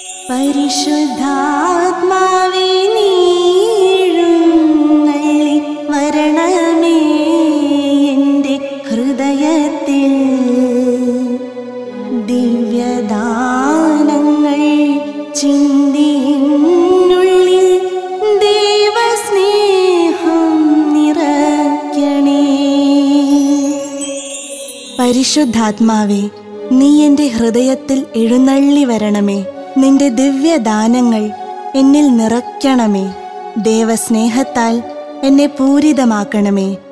പരിശുദ്ധാത്മാവേ നീഴുന്നള്ളി വരണമേ എൻ്റെ ഹൃദയത്തിൽ ദിവ്യദാനങ്ങൾ ചിന്തിനുള്ളിൽ ദൈവസ്നേഹം നിറയ്ക്കണേ പരിശുദ്ധാത്മാവേ നീ എൻ്റെ ഹൃദയത്തിൽ എഴുന്നള്ളി വരണമേ നിന്റെ ദിവ്യദാനങ്ങൾ എന്നിൽ നിറയ്ക്കണമേ ദേവസ്നേഹത്താൽ എന്നെ പൂരിതമാക്കണമേ